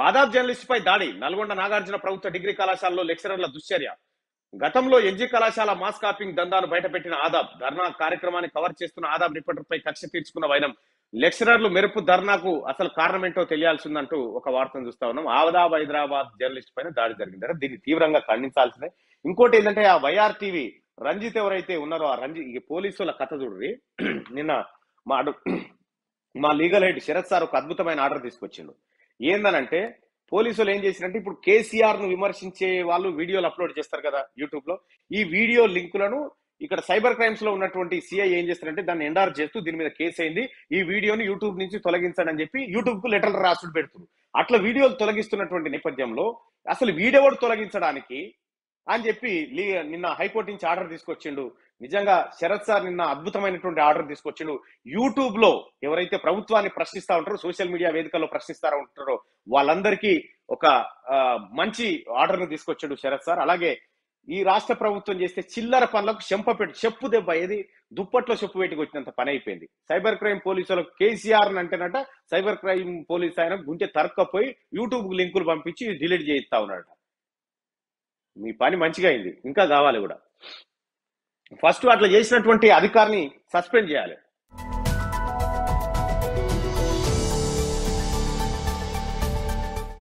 ఆదాబ్ journalist పై దాడి నల్గొండ నాగార్జున ప్రభుత్వ degree కళాశాలలో లెక్చరర్ల దుశ్చర్య గతంలో ఎన్జీ కళాశాల మాస్ కాపింగ్ దందాను బయటపెట్టిన ఆదాబ్ ధర్నా కార్యక్రమాన్ని కవర్ చేస్తున్న ఆదాబ్ రిపోర్టర్ పై కక్ష తీర్చుకున్న వైనం లెక్చరర్లు మెరుపు ధర్నాకు అసలు కారణం ఏంటో తెలియాల్సిందంటూ ఒక వార్తను చూస్తా ఉన్నాం ఆదాబ్ హైదరాబాద్ జర్నలిస్ట్ పైన దాడి జరిగింది దీన్ని తీవ్రంగా ఖండించాల్సిందే ఇంకోటి ఏంటంటే ఆ వైఆర్ టీవీ రంజిత్ ఎవరైతే ఉన్నారో ఆ రంజిత్ ఈ పోలీసుల కథ చూడ్రి నిన్న మా అడు మా లీగల్ హెడ్ శరత్ సార్ ఒక అద్భుతమైన ఆర్డర్ తీసుకొచ్చిండు ఏందనంటే పోలీసులు ఏం చేసిరంటే ఇప్పుడు కేసీఆర్ ను విమర్శించే వాళ్ళు వీడియోలు అప్లోడ్ చేస్తారు కదా యూట్యూబ్ లో ఈ వీడియో లింకులను ఇక్కడ సైబర్ క్రైమ్స్ లో ఉన్నటువంటి సిఐ ఏం చేస్తారంటే దాన్ని ఎండార్ చేస్తూ దీని మీద కేసు అయింది ఈ వీడియోని యూట్యూబ్ నుంచి తొలగించండి అని చెప్పి యూట్యూబ్ కు లెటర్ రాసుడు పెడుతుంది అట్లా వీడియోలు తొలగిస్తున్నటువంటి నేపథ్యంలో అసలు వీడియోడు తొలగించడానికి అని చెప్పి లీ- నిన్న హైకోర్టు నుంచి ఆర్డర్ తీసుకొచ్చిండు నిజంగా శరత్ సార్ నిన్న అద్భుతమైనటువంటి ఆర్డర్ తీసుకొచ్చిండు యూట్యూబ్ లో ఎవరైతే ప్రభుత్వాన్ని ప్రశ్నిస్తా ఉంటారో సోషల్ మీడియా వేదికల్లో ప్రశ్నిస్తా ఉంటారో వాళ్ళందరికీ ఒక ఆ, మంచి ఆర్డర్ ను తీసుకొచ్చాడు శరత్ సార్ అలాగే ఈ రాష్ట్ర ప్రభుత్వం చేస్తే చిల్లర పనులకు చెంప పెట్టి చెప్పు దెబ్బ ఏది దుప్పట్లో చెప్పు పెట్టుకు వచ్చినంత పని అయిపోయింది సైబర్ క్రైమ్ పోలీసులకు కేసీఆర్ అంటేనట సైబర్ క్రైమ్ పోలీస్ ఆయన గుంటె తరక్కపోయి యూట్యూబ్ లింకులు పంపించి డిలీట్ చేయిస్తా ఉన్నాడట మీ పని మంచిగా అయింది ఇంకా కావాలి కూడా ఫస్ట్ అట్లా చేసినటువంటి అధికారిని సస్పెండ్ చేయాలి